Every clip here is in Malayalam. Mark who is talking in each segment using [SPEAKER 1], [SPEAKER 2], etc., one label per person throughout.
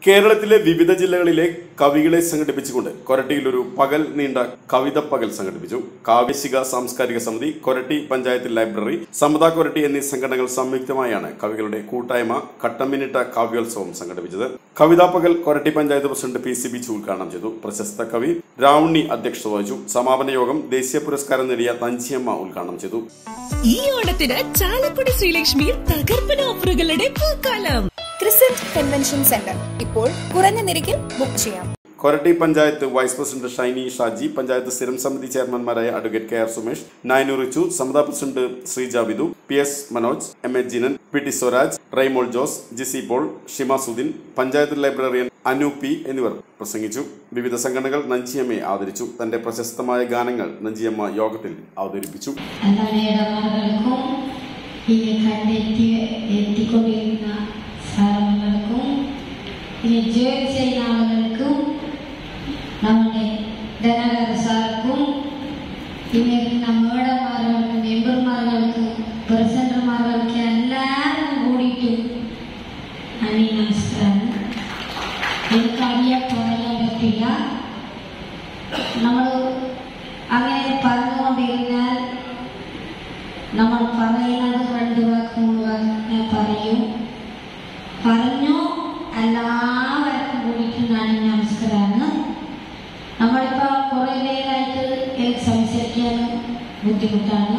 [SPEAKER 1] കേരളത്തിലെ വിവിധ ജില്ലകളിലെ കവികളെ സംഘടിപ്പിച്ചുകൊണ്ട് കൊരട്ടിയിൽ ഒരു പകൽ നീണ്ട കവിത പകൽ സംഘടിപ്പിച്ചു കാവ്യശിക സാംസ്കാരിക സമിതി കൊരട്ടി പഞ്ചായത്ത് ലൈബ്രറി സമത കൊരട്ടി എന്നീ സംഘടനകൾ സംയുക്തമായാണ് കവികളുടെ കൂട്ടായ്മ കട്ടമ്മിനിട്ട കാവ്യോത്സവം സംഘടിപ്പിച്ചത് കവിതാ പകൽ Koratty panchayat president P C Bichu ഉദ്ഘാടനം ചെയ്തു പ്രശസ്ത കവി രാവുണ്ണി അധ്യക്ഷത വഹിച്ചു സമാപന യോഗം ദേശീയ പുരസ്കാരം നേടിയ തഞ്ചിയമ്മ ഉദ്ഘാടനം ചെയ്തു
[SPEAKER 2] ഈ ഓണത്തിന് ചാലക്കുടി ശ്രീലക്ഷ്മിയിൽ തകർപ്പൻ ഓഫറുകളുടെ പൂക്കാലം
[SPEAKER 3] ക്രിസന്റ് കൺവെൻഷൻ സെന്റർ ഇപ്പോൾ കുറഞ്ഞ നിരക്കിൽ ബുക്ക് ചെയ്യാം
[SPEAKER 1] കൊരട്ടി പഞ്ചായത്ത് വൈസ് പ്രസിഡന്റ് ഷൈനി ഷാജി പഞ്ചായത്ത് സ്ഥിരം സമിതി ചെയർമാൻമാരായ advocate K R Sumesh Nayanur Richu Samata president Sreeja Vidhu P S Manoj M A Jinan P T Swaraj Raimol Jose Jissy Paul Shima Sudin panchayat librarian Anu P എന്നിവർ പ്രസംഗിച്ചു വിവിധ സംഘടനകൾ നഞ്ചിയമ്മയെ ആദരിച്ചു തന്റെ പ്രശസ്തമായ ഗാനങ്ങൾ നഞ്ചിയമ്മ യോഗത്തിൽ അവതരിപ്പിച്ചു
[SPEAKER 4] എന്താണ് ഇടപാടുകൾക്കും ഇത് കണ്ടെത്തി എത്തിക്കൊണ്ടിരുന്ന സ്ഥലങ്ങൾക്കും ഇത് ജോലി ചെയ്യുന്ന ആളുകൾക്കും നമ്മുടെ ധനകര സാർക്കും പിന്നെ മേഡന്മാർക്ക് മെമ്പർമാർക്ക് പ്രസിഡന്റുമാർക്ക് എല്ലാവരും കൂടിയിട്ട് അണി നമസ്കാരം എനിക്കറിയാൻ പറയാൻ പറ്റില്ല നമ്മൾ അങ്ങനെ പറഞ്ഞുകൊണ്ടിരുന്നാൽ നമ്മൾ പറയുന്നത് രണ്ട് വാക്ക് മൂന്ന് വാക്ക് ഞാൻ പറയും പറഞ്ഞു എല്ലാവർക്കും കൂടിയിട്ട് ഞാൻ നമസ്കാരമാണ് നമ്മളിപ്പോ കുറെ പേരായിട്ട് എനിക്ക് സംസാരിക്കാൻ ബുദ്ധിമുട്ടാണ്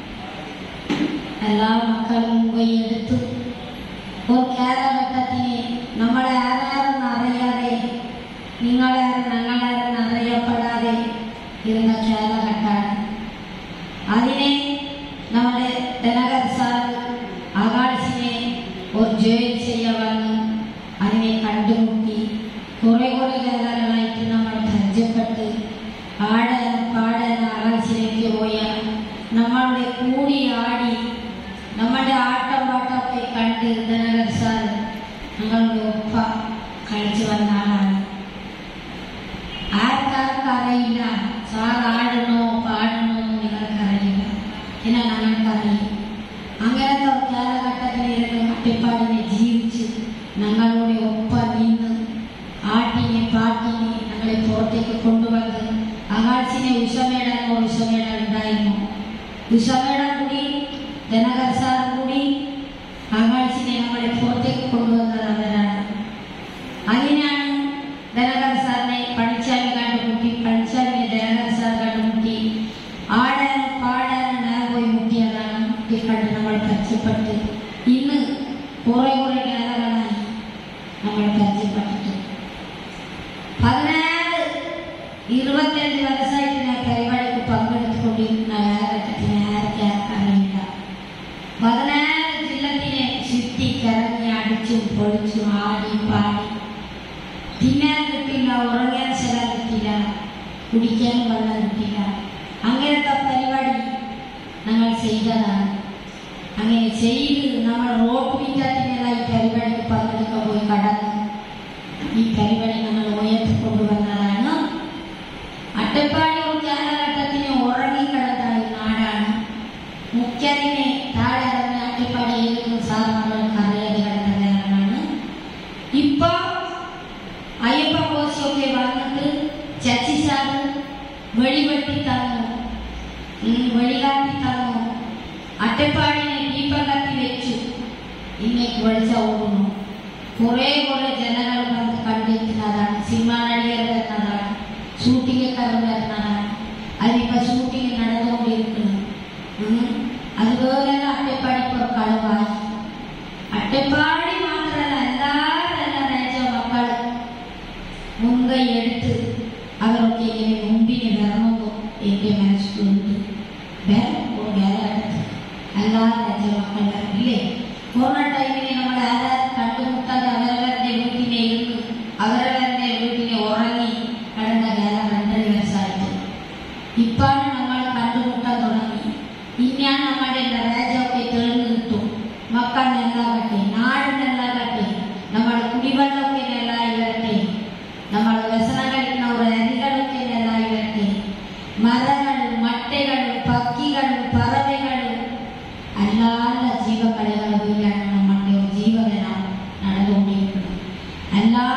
[SPEAKER 4] എല്ലാ മക്കളും മുൻകൈയെടുത്തു ഒരു കാലഘട്ടത്തിന് നമ്മളെ ആരാരെന്ന് അറിയാതെ നിങ്ങളാരും ഞങ്ങളാരും അറിയപ്പെടാതെ ഇരുന്ന കാലഘട്ടമാണ് അതിനെ നമ്മുടെ ധനകർ സാർ ആകാശിനെ ഒരു ജോയിൻ ചെയ്യാൻ വന്ന് അതിനെ കണ്ടുമുട്ടി കുറെ കുറെ കാലങ്ങളായിട്ട് നമ്മൾ പരിചയപ്പെട്ട് ആടാൻ പാടാൻ ആകാശിലേക്ക് പോയ നമ്മളുടെ കൂടി ആടി നമ്മുടെ ആട്ടം പാട്ടമൊക്കെ കണ്ട് ധനകർ സാർ ഞങ്ങളുടെ ഒപ്പ കളിച്ചു വന്ന ആളാണ് ആർക്കാർക്കും അറിയില്ല സാർ ആടണോ പാടണോ എന്ന് നിങ്ങൾക്കറിയില്ല എന്നാൽ ഞങ്ങൾക്കറിയും അങ്ങനത്തെ ഒരു കാലഘട്ടത്തിലിരുന്ന് കട്ടിപ്പാടിനെ ജീവിച്ച് ഞങ്ങളുടെ ഒപ്പം നിന്ന് ആട്ടിനെ പാട്ടിനെ ഞങ്ങളെ പുറത്തേക്ക് കൊണ്ടുവന്ന് ആകാശിനെ ഉഷമേടൻ ഒരു ഉഷമേടൻ ഉണ്ടായിരുന്നു ഉഷമേടൻ കൂടി ധനകർ സാർ കൂടി ആകാശിനെ നമ്മളെ പുറത്തേക്ക് കൊണ്ടുവന്നത് അവരാണ് അതിനാണ് ധനകർ സാറിനെ പണിച്ചാമി കണ്ടുമുട്ടി പണിച്ചാമിനെ ധനകർ സാർ കണ്ടുമുട്ടി ആടാനും പാടാനും ഞാൻ പോയി മുട്ടിയതാണ് ഈ കണ്ട് നമ്മൾ പരിചയപ്പെട്ട് ഇന്ന് കുറെ കുറെ കാലങ്ങളായി നമ്മൾ പരിചയപ്പെട്ടിട്ട് പതിനാറ് ഇരുപത്തഞ്ച് വർഷമായിട്ട് ഞാൻ പരിപാടിക്ക് പങ്കെടുത്തുകൊണ്ടിരുന്ന കാലഘട്ടത്തിന് ആർക്കെ അറിയില്ല പതിനാറ് ജില്ലത്തിനെ ചുറ്റി കറങ്ങി അടിച്ചും പൊളിച്ചും ആടി പാടി തിന്നാൻ കിട്ടില്ല ഉറങ്ങാൻ സ്ഥലം കിട്ടില്ല കുടിക്കാൻ വെള്ളം കിട്ടില്ല അങ്ങനത്തെ പരിപാടി ഞങ്ങൾ ചെയ്തതാണ് അങ്ങനെ ചെയ്ത് നമ്മൾ റോഡ് വിറ്റാത്തിനെല്ലാം ഈ പരിപാടിക്ക് പങ്കെടുക്കാൻ പോയി കടന്ന് ഈ പരിപാടി നമ്മൾ ഉയർത്തിക്കൊണ്ടുവന്നതാണ് അട്ടപ്പാടി ഒരു കാലഘട്ടത്തിന് ഉറങ്ങിക്കിടന്ന ഈ നാടാണ് മുഖ്യതിനെ താഴെ ഇറങ്ങി അട്ടപ്പാടി ഏതൊക്കെ സാധനങ്ങൾക്ക് അറിയാതെ കിടന്ന നേരമാണ് ഇപ്പൊ അയ്യപ്പ കോശമൊക്കെ വന്നിട്ട് ചച്ചി സാറ് വെളിവെട്ടി തന്നു ഉം, വെളികാട്ടി തന്നു അട്ടപ്പാടിനെ ദീപം കത്തി വെച്ചു ഇന്നേക്ക് വെളിച്ച ഓടുന്നു കുറെ കുറെ ജനങ്ങൾ വന്ന് കണ്ടിരിക്കുന്നതാണ് സിനിമാ നടികർ വരുന്നതാണ് ഷൂട്ടിങ്ങൊക്കെ വരുന്നതാണ് അതിനിപ്പോ ഷൂട്ടിങ് നടന്നുകൊണ്ടിരിക്കുന്നു ഉം. അതുപോലെ അട്ടപ്പാടിക്ക് ഒരു കളുവായി അട്ടപ്പാടി മാത്രമല്ല എല്ലാവരും രാജ മക്കൾ മുൻകൈ എടുത്ത് അവരൊക്കെ ഇങ്ങനെ മുമ്പിന് വരണമെന്നും എന്റെ മനസ്സിലുണ്ട് വരണം കാലഘട്ടത്തിൽ എല്ലാ രാജ മക്കളെ ഇല്ലേ കൊറോണ ടൈമിന് നമ്മൾ ആരാ കണ്ടുമുട്ടാതെ അവരവരുടെ വീട്ടിനെ ഇരുന്ന്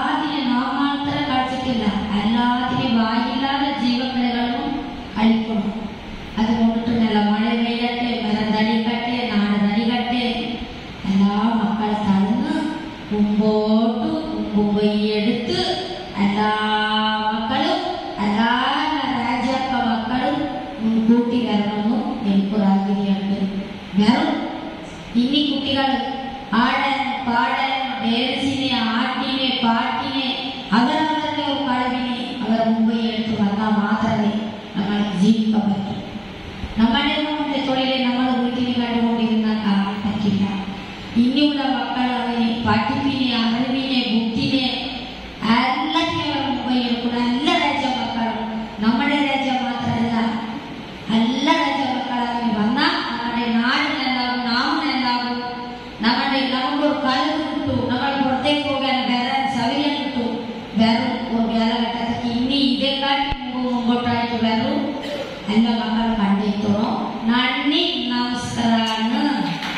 [SPEAKER 4] എല്ലാത്തിനും നാം മാത്രം കളിച്ചിട്ടില്ല എല്ലാത്തിനും വായില്ലാതെ ജീവക്രിയകളും കളിക്കണം അത് കൊണ്ടിട്ടുണ്ടല്ല മഴ പെയ്യട്ടെ മരം തടിക്കട്ടെ നാട് തടിക്കട്ടെ എല്ലാ മക്കൾ തന്ന് മുമ്പോട്ട് മുമ്പെടുത്ത് എല്ലാ മക്കളും എല്ലാ രാജ്യക്ക മക്കളും മുൻകൂട്ടി വരണമെന്നും എനിക്കൊരാഗ്രഹമുണ്ട് വരും ഇനി കുട്ടികൾ ആടാൻ പാടാൻ ഡേൻസിനെ ആട്ടിനെ പാട്ടിനെ അവരവരുടെ ഒരു കഴിവിനെ അവർ മുമ്പേ എടുത്ത് വന്നാൽ മാത്രമേ നമ്മൾക്ക് ജീവിക്കാൻ പറ്റൂ നമ്മുടെ നമ്മുടെ തൊഴിലെ നമ്മൾ വീട്ടിൽ കണ്ടുകൊണ്ടിരുന്നാൽ കാണാൻ പറ്റില്ല ഇനിയുള്ള മക്കൾ അവനെ പഠിപ്പിനെ അറിവിനെ ബുദ്ധിനെ എല്ലാത്തിനും അവർ മുമ്പേ എടുക്കുന്ന എല്ലാ രാജ്യ മക്കളും നമ്മുടെ രാജ്യം മാത്രമല്ല എല്ലാ രാജ്യ മക്കളും വന്നാൽ നമ്മുടെ നാടിനെല്ലാവും നാമിനെല്ലാവും നമ്മുടെ നമുക്കൊരു കഴിവ് കിട്ടും നമ്മൾ പുറത്തേക്ക് പോകാൻ വരാൻ സൗകര്യം കിട്ടും വരും ഒരു കാലഘട്ടത്തിൽ ഇനി ഇതേക്കാട്ടി മുമ്പ് മുമ്പോട്ടായിട്ട് വരും എന്റെ മക്കൾ കണ്ടെത്തുന്നു നന്ദി നമസ്കാരാണ്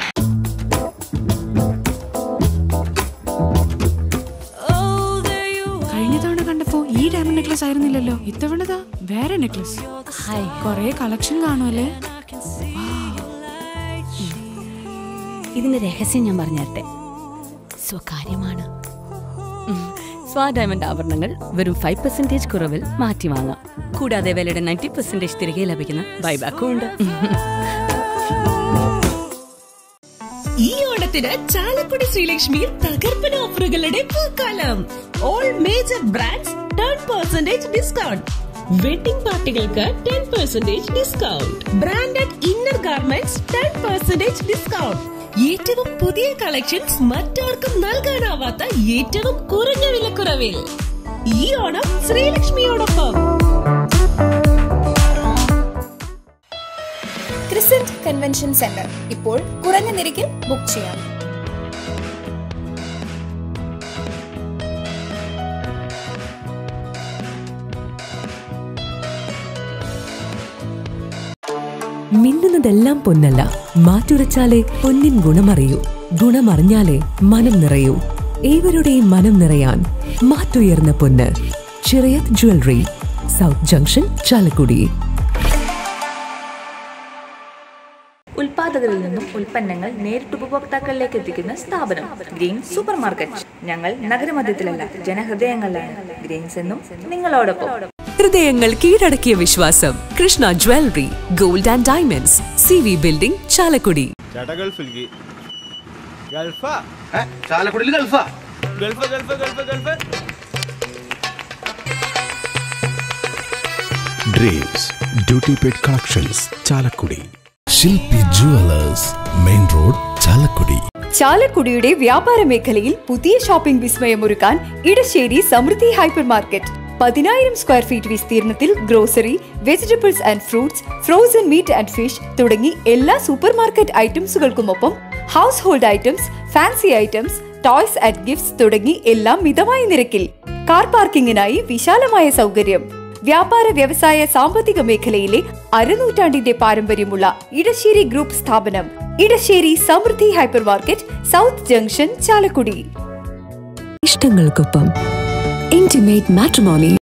[SPEAKER 5] കഴിഞ്ഞ തവണ കണ്ടപ്പോ ഈ ഡയമണ്ട് നെക്ലസ് ആയിരുന്നില്ലല്ലോ ഇത്തവണതാ വേറെ നെക്ലസ് കൊറേ കളക്ഷൻ കാണുമല്ലേ
[SPEAKER 6] ഇതിന്റെ രഹസ്യം ഞാൻ പറഞ്ഞുതരട്ടെ സ്വകാര്യമാണ് ഉം. സ്വാ ഡയമണ്ട് ആഭരണങ്ങൾ വെറും ഫൈവ് പെർസെന്റേജ് കുറവിൽ മാറ്റി വാങ്ങാം കൂടാതെ വിലയുടെ നയൻറ്റി പെർസെന്റേജ് തിരികെ ലഭിക്കുന്ന ബൈബാക്കും ഉണ്ട്
[SPEAKER 2] ഈ ഓണത്തിന് ചാലക്കുടി ശ്രീലക്ഷ്മിയിൽ തകർപ്പൻ ഓഫറുകളുടെ പൂക്കാലം all major brands ten percentage discount wedding പാർട്ടികൾക്ക് ten percentage discount branded inner garments ten percentage discount ഏറ്റവും പുതിയ കളക്ഷൻസ് മറ്റാർക്കും നൽകാനാവാത്ത ഏറ്റവും കുറഞ്ഞ വിലക്കുറവിൽ ഈ ഓണം ശ്രീലക്ഷ്മിയോടൊപ്പം
[SPEAKER 3] ക്രിസന്റ് കൺവെൻഷൻ സെന്റർ ഇപ്പോൾ കുറഞ്ഞ നിരക്കിൽ ബുക്ക് ചെയ്യാം
[SPEAKER 7] മിന്നുന്നതെല്ലാം പൊന്നല്ല മാറ്റുരച്ചാലേ പൊന്നിൻ ഗുണമറിയൂ ഗുണമറിഞ്ഞാലേ മനം നിറയൂ ഏവരുടെയും മനം നിറയാൻ മാറ്റുയർന്ന പൊന്ന് Chirayath jewellery south junction Chalakudy
[SPEAKER 8] ഉൽപാദകരിൽ നിന്നും ഉൽപ്പന്നങ്ങൾ നേരിട്ട് ഉപഭോക്താക്കളിലേക്ക് എത്തിക്കുന്ന സ്ഥാപനം ഗ്രീൻ സൂപ്പർ മാർക്കറ്റ് ഞങ്ങൾ നഗരമധ്യത്തിലല്ല ജനഹൃദയങ്ങളിലാണ് ഗ്രീൻസ് എന്നും നിങ്ങളോടൊപ്പം
[SPEAKER 7] ഹൃദയങ്ങൾ കീഴടക്കിയ വിശ്വാസം Krishna jewellery gold and diamonds C V building Chalakudy
[SPEAKER 9] ചേട്ടാ ഗൾഫിലേക്ക് ഗൾഫാ
[SPEAKER 10] ചാലക്കുടിയിൽ ഗൾഫാ
[SPEAKER 9] gulf gulf gulf gulf
[SPEAKER 11] dreams duty paid collections Chalakudy Shilpi jewellers main road Chalakudy
[SPEAKER 12] ചാലക്കുടിയുടെ വ്യാപാര മേഖലയിൽ പുതിയ ഷോപ്പിംഗ് വിസ്മയമൊരുക്കാൻ ഇടശ്ശേരി സമൃദ്ധി ഹൈപ്പർ മാർക്കറ്റ് പതിനായിരം സ്ക്വയർ ഫീറ്റ് വിസ്തീർണത്തിൽ grocery vegetables and fruits frozen meat and fish തുടങ്ങി എല്ലാ സൂപ്പർ മാർക്കറ്റ് ഐറ്റംസുകൾക്കുമൊപ്പം household items fancy items toys and gifts തുടങ്ങി എല്ലാം മിതമായ നിരക്കിൽ കാർ പാർക്കിങ്ങിനായി വിശാലമായ സൗകര്യം വ്യാപാര വ്യവസായ സാമ്പത്തിക മേഖലയിലെ അരനൂറ്റാണ്ടിന്റെ പാരമ്പര്യമുള്ള ഇടശ്ശേരി ഗ്രൂപ്പ് സ്ഥാപനം Edassery Samrudhi hyper market south junction Chalakudy
[SPEAKER 7] ഇഷ്ടങ്ങൾക്കൊപ്പം ഇന്റിമേറ്റ് മാട്രിമോണി